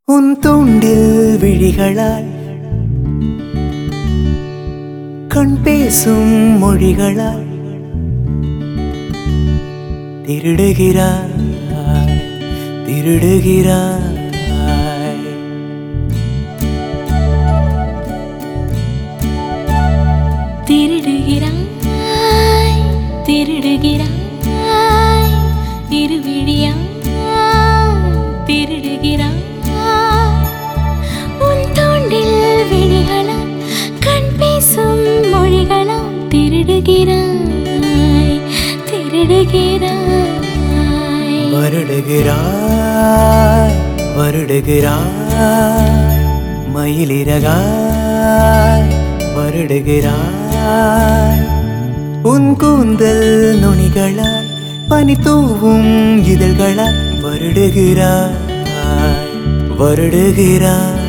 உன் தூண்டில் விழிகளால் கண் பேசும் மொழிகளால் திருடுகிறாய் திருடுகிறாய் திருடுகிறாய் திருடுகிறாய் இருவிழியாய் திருடுகிறாய் உன் தோண்டில் விழிகளால் கண் பேசும் மொழிகளால் திருடுகிறாய் திருடுகிறாய் வருடுகிறாய் வருடுகிறாய் மயிலிறகாய் வருடுகிறாய் உன் கூந்தல் நுனிகளால் பனி தூவும் இதழ்களால் வருடுகிறாய் வருடுகிறாய்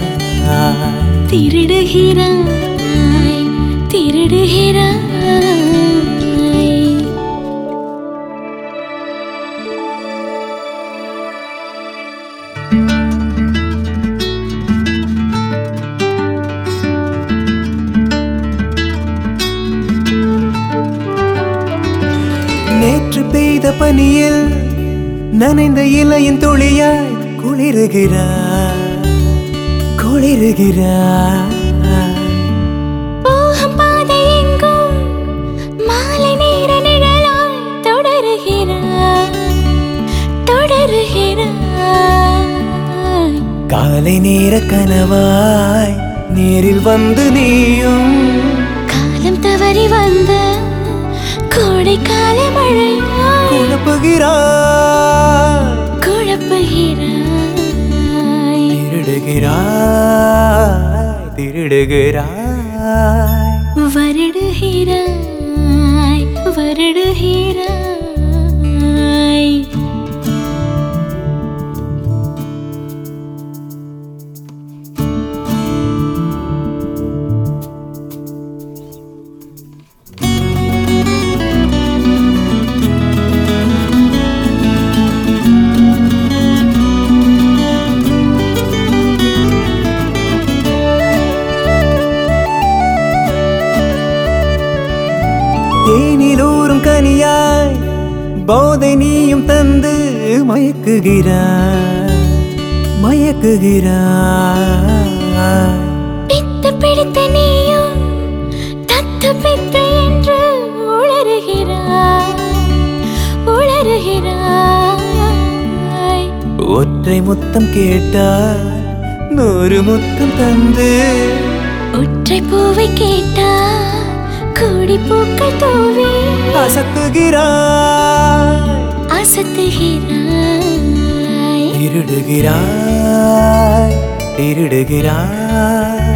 திருடுகிறாய் திருடுகிறாய் நேற்று பெய்த பனியில் நனைந்த இலையின் துளியாய் குளிருகிறாய் குளிருகிறாய் போகும் பாதை எங்கும் மாலை நேர நிழலாய் தொடருகிறாய் தொடருகிறாய் காலை நேர கனவாய் நேரில் வந்து நீயும் காலம் தவறி வந்த கோடைக்கால மழையாய் குழப்புகிறாய் குழப்புகிறாய் திருடுகிறாய் திருடுகிறாய் வருடுகிறாய் வருடுகிறாய் தேனிலூரும் கனியாய் போதை நீயும் தந்து மயக்குகிறாய் மயக்குகிறாய் பித்து பிடித்த நீயும் தத்து பித்து என்று உளறுகிறாய் உளறுகிறாய் ஒற்றை முத்தம் கேட்டால் நூறு முத்தம் தந்து ஒற்றை பூவை கேட்டா கோடி பூக்கள் தூவி அசத்துகிறாய் அசத்துகிறாய் திருடுகிறாய் திருடுகிறாய்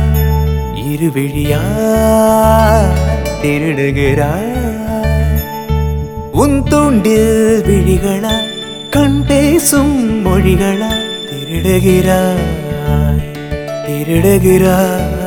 இருவிழியாய் திருடுகிறாய் உன் தூண்டில் விழிகளால் கண் பேசும் மொழிகளால் திருடுகிறாய் திருடுகிறாய்